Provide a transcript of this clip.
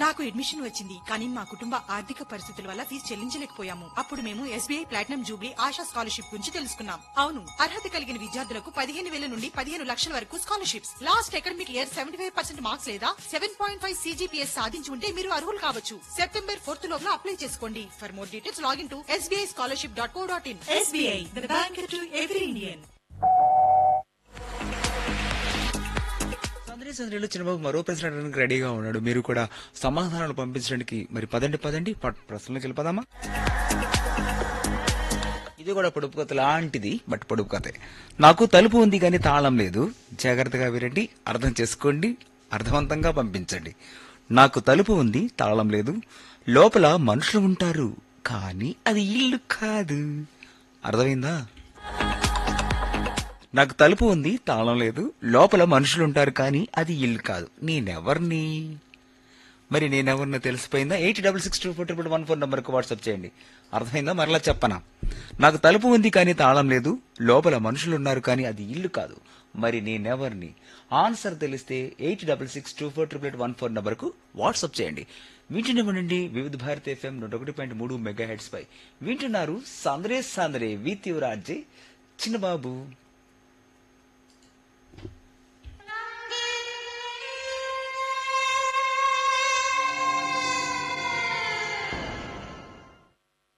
నాకు అడ్మిషన్ వచ్చింది కానీ మా కుటుంబ ఆర్థిక పరిస్థితుల వల్ల ఫీజు చెల్లించలేకపోయాము అప్పుడు మేము SBI platinum jubilee Asha scholarship గురించి తెలుసుకున్నాం అవును అర్హత కలిగిన విద్యార్థులకు పదిహేను వేల నుండి పదిహేను లక్షల వరకు scholarships last academic year seventy five percent marks లేదా సెవెన్ పాయింట్ ఫైవ్ సీజీపీఎస్ సాధించి ఉంటే మీరు అర్హులు కావచ్చు సెప్టెంబర్ ఫోర్త్ లోపల అప్లై చేసుకోండి for more details login to SBI scholarship dot co dot in SBI the bank to every Indian సందడి సందడిలో చిన్నబాబు మరో ప్రశ్న అడగడానికి రెడీగా ఉన్నాడు మీరు కూడా సమాధానాలు పంపించడానికి మరి పదండి పదండి ప- ప్రశ్నలకు వెళ్ళిపోదామా ఇది కూడా పొడుపు కథ లాంటిది బట్ పొడుపు కథే నాకు తలుపు ఉంది కానీ తాళం లేదు జాగ్రత్తగా వినండి అర్థం చేసుకోండి అర్థవంతంగా పంపించండి నాకు తలుపు ఉంది తాళం లేదు లోపల మనుషులు ఉంటారు కానీ అది ఇల్లు కాదు అర్థమైందా నాకు తలుపు ఉంది తాళం లేదు లోపల మనుషులు ఉంటారు కానీ అది ఇల్లు కాదు నేనెవర్ని మరి నేనెవరినో తెలిసిపోయిందా eight double six two four triple one four నంబర్కి వాట్సాప్ చేయండి అర్థమైందా మరలా చెప్పనా నాకు తలుపు ఉంది కానీ తాళం లేదు లోపల మనుషులు ఉన్నారు కానీ అది ఇల్లు కాదు మరి నేనెవరిని ఆన్సర్ తెలిస్తే eight double six two four triple eight one four నంబర్కు వాట్సాప్ చేయండి వింటూనే ఉండండి వివిధ భారత్ ఎఫ్ఎం నూట ఒకటి పాయింట్ మూడు మెగా హెడ్స్ పై వింటున్నారు సాంద్రే సాంద్రే వి తీవ్రాజే చిన్నబాబు